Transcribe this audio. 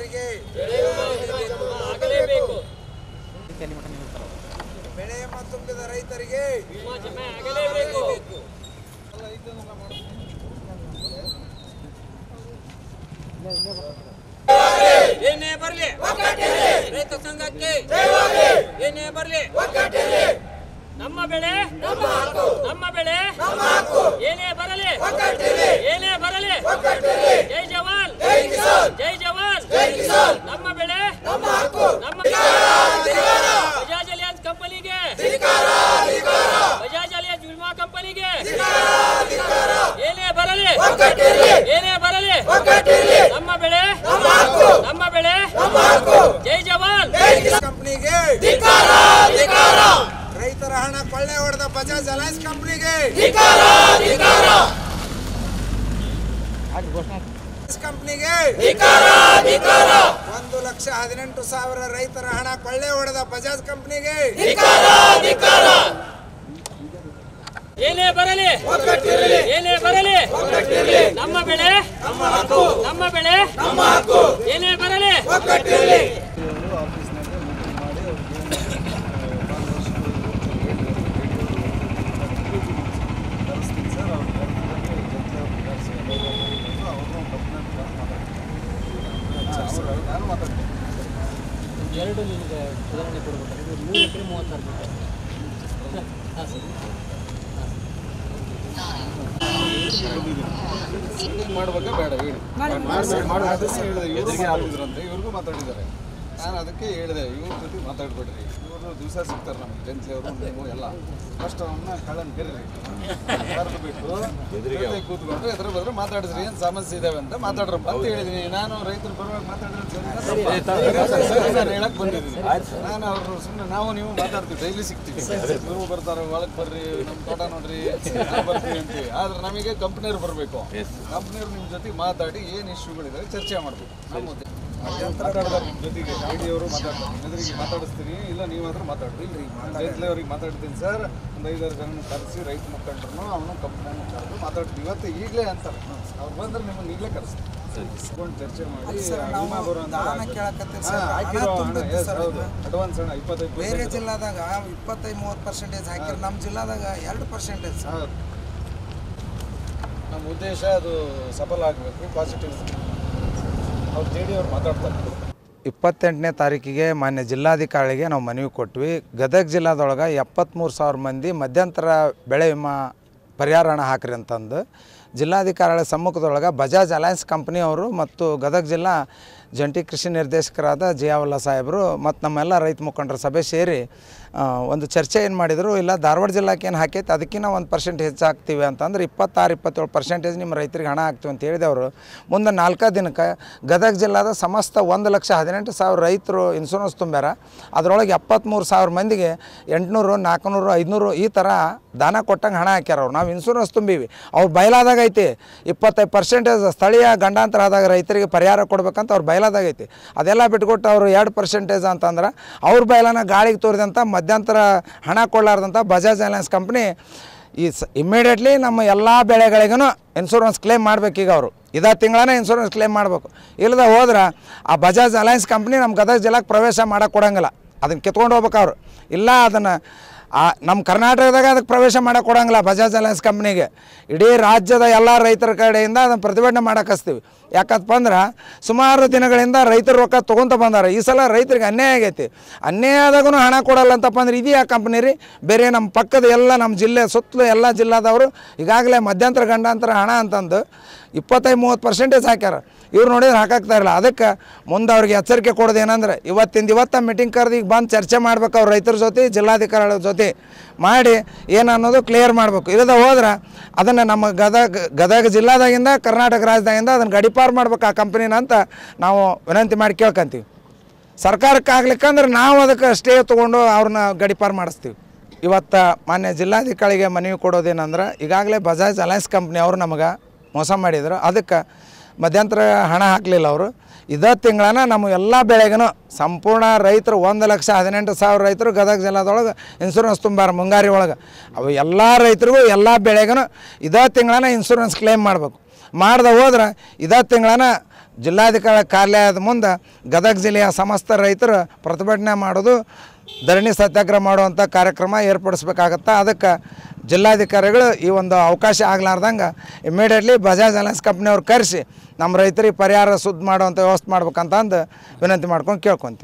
ರೈತರಿಗೆ ಆಗಲೇಬೇಕು ಬೆಳೆ ವಿಮಾ ತುಂಬಿದ ರೈತರಿಗೆ ವಿಮಾ ಜಮೆ ಆಗಲೇಬೇಕು ಏನೇ ಬರಲಿ ರೈತ ಸಂಘಕ್ಕೆ ಏನೇ ಬರಲಿ ನಮ್ಮ ಬೆಳೆ ನಮ್ಮ ಬೆಳೆ ಏನೇ ಬರಲಿ ಏನೇ ಬರಲಿ ಜೈ ಜವಾನ್ ಜೈ ಜವಾನ್ ನಮ್ಮ ಬೆಳೆ ನಮ್ಮ ಬಜಾಜ್ ಅಲಿಯಾನ್ಸ್ ಕಂಪನಿಗೆ ಬಜಾಜ್ ಅಲಿಯಾನ್ಸ್ ವಿಮಾ ಕಂಪನಿಗೆ ಏನೇ ಬರಲಿ ಏನೇ ಬರಲಿ ನಮ್ಮ ಬೆಳೆ ನಮ್ಮ ಬೆಳೆ ಜೈ ಜವಾನ್ ಕಂಪ್ನಿಗೆ ರೈತರ ಹಣ ಕೊಳ್ಳೆ ಹೊಡೆದ ಬಜಾಜ್ ಅಲೈನ್ಸ್ ಕಂಪ್ನಿಗೆ ಕಂಪ್ನಿಗೆ ಒಂದು ಲಕ್ಷ ಹದಿನೆಂಟು ಸಾವಿರ ರೈತರ ಹಣ ಕೊಳ್ಳೆ ಹೊಡೆದ ಬಜಾಜ್ ಕಂಪ್ನಿಗೆ ಏನೇ ಬರಲಿ ಏನೇ ಬರಲಿ ನಮ್ಮ ಬೆಳೆ ನಮ್ಮ ಬೆಳೆ ಏನೇ ಬರಲಿ ಎರಡು ನಿಮಗೆ ಉದಾಹರಣೆ ಕೊಡ್ಬೇಕಾದ್ರೆ ಮೂರು ಎಕರೆ ಮೂವತ್ತು ಸಾವಿರ ಹಾಂ ಸರ್ ಮಾಡ್ಬೇಕಾ ಬೇಡ ಹೇಳಿ ಹೇಳಿದೆ ಇವ್ರಿಗೆ ಆಗಿದ್ರಂತೆ ಇವ್ರಿಗೂ ಮಾತಾಡಿದ್ದಾರೆ ನಾನು ಅದಕ್ಕೆ ಹೇಳಿದೆ ಇವ್ರ ಜೊತೆ ಮಾತಾಡ್ಬೇಡ್ರಿ ಇವರು ದಿವಸ ಸಿಗ್ತಾರೆ ನಮಗೆ ಜಂತ್ಲಿ ಅವರು ನೀವು ಎಲ್ಲ ಫಸ್ಟ್ ಅವನ್ನ ಕಳ್ಳನ್ ಕರೀರಿ ಕರೆದು ಬಿಟ್ಟು ಜೊತೆ ಕೂತ್ಕೊಂಡು ಎದುರು ಬದ್ರೆ ಮಾತಾಡಿದ್ರಿ ಏನು ಸಮಸ್ಯೆ ಇದಾವೆ ಅಂತ ಮಾತಾಡ್ರಪ್ಪ ಅಂತ ಹೇಳಿದೀನಿ ನಾನು ರೈತರ ಪರವಾಗಿ ಮಾತಾಡಿದ್ರೆ ನಾನು ಹೇಳಕ್ ಬಂದಿದ್ದೀನಿ ನಾನು ಅವ್ರು ಸುಮ್ಮನೆ ನಾವು ನೀವು ಮಾತಾಡ್ತೀವಿ ಡೈಲಿ ಸಿಗ್ತೀವಿ ಇವರು ಬರ್ತಾರೆ ಒಳಗೆ ಬರ್ರಿ ನಮ್ಮ ತೋಟ ನೋಡ್ರಿ ನಾವು ಬರ್ತೀವಿ ಅಂತೀವಿ ಆದ್ರೆ ನಮಗೆ ಕಂಪ್ನಿಯವ್ರು ಬರಬೇಕು ಕಂಪ್ನಿಯವ್ರು ನಿಮ್ಮ ಜೊತೆ ಮಾತಾಡಿ ಏನು ಇಶ್ಯೂಗಳಿದಾವೆ ಚರ್ಚೆ ಮಾಡಬೇಕು ನಮ್ಮ ಮಾತಾಡ್ತಾರೆ ನಿಮ್ಮ ಜೊತೆಗೆ ಅವರು ಮಾತಾಡ್ತಾರೆ ಎದುರಿಗೆ ಮಾತಾಡಿಸ್ತೀನಿ ಇಲ್ಲ ನೀವಾದ್ರೂ ಮಾತಾಡ್ರಿ ಇಲ್ರಿ ಜೈತ್ಲೆ ಅವ್ರಿಗೆ ಮಾತಾಡ್ತೀನಿ ಸರ್ ಒಂದು ಐದಾರು ಜನ ಕರೆಸಿ ರೈತ ಮುಖಂಡರು ಅವನು ಕಂಪ್ನಿಯನ್ನು ಕರೆದು ಮಾತಾಡ್ತೀವಿ ಇವತ್ತು ಈಗಲೇ ಅಂತಾರೆ ಅವ್ರು ಬಂದ್ರೆ ನಿಮ್ಮನ್ನು ಈಗಲೇ ಕರೆಸ್ತೀನಿ ಇಸ್ಕೊಂಡು ಚರ್ಚೆ ಮಾಡಿ ವಿಮಾ ಬರೋ ದಾನ ಕೇಳಕತ್ತೀರಿ ಸರ್. ಹಣ ತುಂಬಿತ್ತು ಸರ್ ಅದು. ಅಡ್ವಾನ್ಸ್ ಹಣ ಇಪ್ಪತ್ತೈದು ಬೇರೆ ಜಿಲ್ಲಾದಾಗ ಇಪ್ಪತ್ತೈದು ಮೂವತ್ತು ಪರ್ಸೆಂಟೇಜ್ ಹಾಕಿದ್ರೆ ನಮ್ಮ ಜಿಲ್ಲಾದಾಗ ಎರಡು ಪರ್ಸೆಂಟೇಜ್ ಹೌದು. ನಮ್ಮ ಉದ್ದೇಶ ಅದು ಸಫಲ ಆಗಬೇಕು ಪಾಸಿಟಿವ್ ಅವ್ರು ಜೆ ಡಿ ಅವ್ರು ಮಾತಾಡ್ತಾರೆ ಇಪ್ಪತ್ತೆಂಟನೇ ತಾರೀಕಿಗೆ ಮಾನ್ಯ ಜಿಲ್ಲಾಧಿಕಾರಿಗೆ ನಾವು ಮನವಿ ಕೊಟ್ವಿ ಗದಗ ಜಿಲ್ಲಾದೊಳಗೆ ಎಪ್ಪತ್ತ್ಮೂರು ಸಾವಿರ ಮಂದಿ ಮಧ್ಯಂತರ ಬೆಳೆ ವಿಮಾ ಪರಿಹಾರ ಹಣ ಹಾಕ್ರಿ ಅಂತಂದು ಜಿಲ್ಲಾಧಿಕಾರಿಗಳ ಸಮ್ಮುಖದೊಳಗೆ ಬಜಾಜ್ ಅಲಯನ್ಸ್ ಕಂಪ್ನಿಯವರು ಮತ್ತು ಗದಗ ಜಿಲ್ಲಾ ಜಂಟಿ ಕೃಷಿ ನಿರ್ದೇಶಕರಾದ ಜಿಯಾವಲ್ಲ ಸಾಹೇಬರು ಮತ್ತು ನಮ್ಮೆಲ್ಲ ರೈತ ಮುಖಂಡರ ಸಭೆ ಸೇರಿ ಆ, ಒಂದು ಚರ್ಚೆ ಏನು ಮಾಡಿದರು ಇಲ್ಲ ಧಾರವಾಡ ಜಿಲ್ಲಾಕ್ಕೆ ಏನು ಹಾಕೈತೆ ಅದಕ್ಕಿಂತ ಒಂದು ಪರ್ಸೆಂಟ್ ಹೆಚ್ಚು ಹಾಕ್ತೀವಿ ಅಂತಂದ್ರೆ ಇಪ್ಪತ್ತಾರು ಇಪ್ಪತ್ತೇಳು ಪರ್ಸೆಂಟೇಜ್ ನಿಮ್ಮ ರೈತರಿಗೆ ಹಣ ಹಾಕ್ತೀವಿ ಅಂತ ಹೇಳಿದವರು ಮುಂದೆ ನಾಲ್ಕು ದಿನಕ್ಕೆ ಗದಗ ಜಿಲ್ಲಾದ ಸಮಸ್ತ ಒಂದು ಲಕ್ಷ ಹದಿನೆಂಟು ಸಾವಿರ ರೈತರು ಇನ್ಶೂರೆನ್ಸ್ ತುಂಬ್ಯಾರ ಅದರೊಳಗೆ ಎಪ್ಪತ್ತ್ಮೂರು ಸಾವಿರ ಮಂದಿಗೆ ಎಂಟುನೂರು ನಾಲ್ಕುನೂರು ಐದುನೂರು ಈ ಥರ ದಾನ ಕೊಟ್ಟಂಗೆ ಹಣ ಹಾಕ್ಯಾರ ಅವ್ರು ನಾವು ಇನ್ಶೂರೆನ್ಸ್ ತುಂಬೀವಿ ಅವ್ರು ಬಯಲಾದಾಗ ಐತಿ ಇಪ್ಪತ್ತೈದು ಪರ್ಸೆಂಟೇಜ್ ಸ್ಥಳೀಯ ಗಂಡಾಂತರ ಆದಾಗ ರೈತರಿಗೆ ಪರಿಹಾರ ಕೊಡ್ಬೇಕಂತ ಅವ್ರು ಬಯಲಾದಾಗ ಐತಿ ಅದೆಲ್ಲ ಬಿಟ್ಕೊಟ್ಟು ಅವರು ಎರಡು ಪರ್ಸೆಂಟೇಜ್ ಅಂತಂದ್ರೆ ಅವ್ರ ಬಯಲನ ಗಾಳಿಗೆ ತೋರಿದಂಥ ಮಧ್ಯಂತರ ಹಣ ಕೊಡಲಾರ್ದಂಥ ಬಜಾಜ್ ಅಲಯನ್ಸ್ ಕಂಪ್ನಿ ಈ ಸ ಇಮ್ಮಿಡಿಯೇಟ್ಲಿ ನಮ್ಮ ಎಲ್ಲ ಬೆಳೆಗಳಿಗೂ ಇನ್ಶೂರೆನ್ಸ್ ಕ್ಲೇಮ್ ಮಾಡ್ಬೇಕೀಗ ಅವರು ಇದೇ ತಿಂಗಳೇ ಇನ್ಶೂರೆನ್ಸ್ ಕ್ಲೇಮ್ ಮಾಡಬೇಕು ಇಲ್ಲದ ಹೋದ್ರೆ ಆ ಬಜಾಜ್ ಅಲಯನ್ಸ್ ಕಂಪ್ನಿ ನಮ್ಮ ಗದಗ ಜಿಲ್ಲಾಕ್ಕೆ ಪ್ರವೇಶ ಮಾಡೋಕೆ ಕೊಡಂಗಿಲ್ಲ ಅದನ್ನು ಕಿತ್ಕೊಂಡು ಹೋಗ್ಬೇಕು ಅವ್ರು ಇಲ್ಲ ಅದನ್ನು ಆ ನಮ್ಮ ಕರ್ನಾಟಕದಾಗ ಅದಕ್ಕೆ ಪ್ರವೇಶ ಮಾಡಕ್ಕೆ ಕೊಡಂಗಿಲ್ಲ ಬಜಾಜ್ ಅಲಯನ್ಸ್ ಕಂಪ್ನಿಗೆ ಇಡೀ ರಾಜ್ಯದ ಎಲ್ಲ ರೈತರ ಕಡೆಯಿಂದ ಅದನ್ನು ಪ್ರತಿಭಟನೆ ಮಾಡಕ್ಕೆ ಹಚ್ತೀವಿ ಯಾಕಪ್ಪ ಅಂದ್ರೆ ಸುಮಾರು ದಿನಗಳಿಂದ ರೈತರು ರೊಕ್ಕ ತೊಗೊಂತ ಬಂದಾರ ಈ ಸಲ ರೈತರಿಗೆ ಅನ್ಯಾಯ ಆಗೈತಿ ಅನ್ಯಾಯ ಆದಾಗೂ ಹಣ ಕೊಡಲ್ಲ ಅಂತಪ್ಪ ಅಂದ್ರೆ ಇದು ಯಾವ ಕಂಪ್ನಿ ರೀ ಬೇರೆ ನಮ್ಮ ಪಕ್ಕದ ಎಲ್ಲ ನಮ್ಮ ಜಿಲ್ಲೆ ಸುತ್ತಲೂ ಎಲ್ಲ ಜಿಲ್ಲಾದವರು ಈಗಾಗಲೇ ಮಧ್ಯಂತರ ಗಂಡಾಂತರ ಹಣ ಅಂತಂದು ಇಪ್ಪತ್ತೈದು ಮೂವತ್ತು ಪರ್ಸೆಂಟೇಜ್ ಹಾಕ್ಯಾರ ಇವ್ರು ನೋಡಿದ್ರೆ ಹಾಕಾಕ್ತಾ ಇರಲ್ಲ ಅದಕ್ಕೆ ಮುಂದೆ ಅವ್ರಿಗೆ ಎಚ್ಚರಿಕೆ ಕೊಡೋದು ಏನಂದ್ರೆ ಇವತ್ತಿಂದ ಇವತ್ತ ಮೀಟಿಂಗ್ ಕರೆದು ಈಗ ಬಂದು ಚರ್ಚೆ ಮಾಡ್ಬೇಕು ಅವ್ರ ರೈತರ ಜೊತೆ ಜಿಲ್ಲಾಧಿಕಾರಿಗಳ ಜೊತೆ ಮಾಡಿ ಏನು ಅನ್ನೋದು ಕ್ಲಿಯರ್ ಮಾಡಬೇಕು ಇಲ್ಲದ ಹೋದ್ರೆ ಅದನ್ನು ನಮ್ಮ ಗದಗ ಗದಗ ಜಿಲ್ಲಾದಾಗಿಂದ ಕರ್ನಾಟಕ ರಾಜ್ಯದಾಗಿಂದ ಅದನ್ನು ಗಡಿಪಾರು ಮಾಡ್ಬೇಕು ಆ ಕಂಪ್ನಿನ ಅಂತ ನಾವು ವಿನಂತಿ ಮಾಡಿ ಕೇಳ್ಕೊಂತೀವಿ ಸರ್ಕಾರಕ್ಕೆ ಆಗ್ಲಿಕ್ಕಂದ್ರೆ ನಾವು ಅದಕ್ಕೆ ಸ್ಟೇ ತೊಗೊಂಡು ಅವ್ರನ್ನ ಗಡಿಪಾರು ಮಾಡಿಸ್ತೀವಿ ಇವತ್ತು ಮಾನ್ಯ ಜಿಲ್ಲಾಧಿಕಾರಿಗೆ ಮನವಿ ಕೊಡೋದೇನಂದ್ರೆ ಈಗಾಗಲೇ ಬಜಾಜ್ ಅಲಯನ್ಸ್ ಕಂಪ್ನಿ ಅವರು ನಮಗೆ ಮೋಸ ಮಾಡಿದ್ರು ಅದಕ್ಕೆ ಮಧ್ಯಂತರ ಹಣ ಹಾಕಲಿಲ್ಲ ಅವರು ಇದೇ ತಿಂಗಳನ ನಮ್ಮ ಎಲ್ಲ ಬೆಳೆಗೂ ಸಂಪೂರ್ಣ ರೈತರು ಒಂದು ಲಕ್ಷ ಹದಿನೆಂಟು ಸಾವಿರ ರೈತರು ಗದಗ ಜಿಲ್ಲಾದೊಳಗೆ ಇನ್ಶೂರೆನ್ಸ್ ತುಂಬಾರ ಮುಂಗಾರಿ ಒಳಗೆ ಅವು ಎಲ್ಲ ರೈತರಿಗೂ ಎಲ್ಲ ಬೆಳೆಗೂ ಇದೇ ತಿಂಗಳನ ಇನ್ಶೂರೆನ್ಸ್ ಕ್ಲೇಮ್ ಮಾಡಬೇಕು ಮಾಡ್ದೆ ಹೋದ್ರೆ ಇದೇ ತಿಂಗಳನ ಜಿಲ್ಲಾಧಿಕಾರಿ ಕಾರ್ಯಾಲಯದ ಮುಂದೆ ಗದಗ ಜಿಲ್ಲೆಯ ಸಮಸ್ತ ರೈತರು ಪ್ರತಿಭಟನೆ ಮಾಡೋದು ಧರಣಿ ಸತ್ಯಾಗ್ರಹ ಮಾಡುವಂಥ ಕಾರ್ಯಕ್ರಮ ಏರ್ಪಡಿಸ್ಬೇಕಾಗತ್ತೆ ಅದಕ್ಕೆ ಜಿಲ್ಲಾಧಿಕಾರಿಗಳು ಈ ಒಂದು ಅವಕಾಶ ಆಗ್ಲಾರ್ದಂಗೆ ಇಮಿಡಿಯೇಟ್ಲಿ ಬಜಾಜ್ ಅಲಯನ್ಸ್ ಕಂಪ್ನಿಯವ್ರು ಕರೆಸಿ ನಮ್ಮ ರೈತರಿಗೆ ಪರಿಹಾರ ಸುದ್ದಿ ಮಾಡುವಂಥ ವ್ಯವಸ್ಥೆ ಮಾಡ್ಬೇಕಂತ ಅಂದು ವಿನಂತಿ ಮಾಡ್ಕೊಂಡು ಕೇಳ್ಕೊತೀವಿ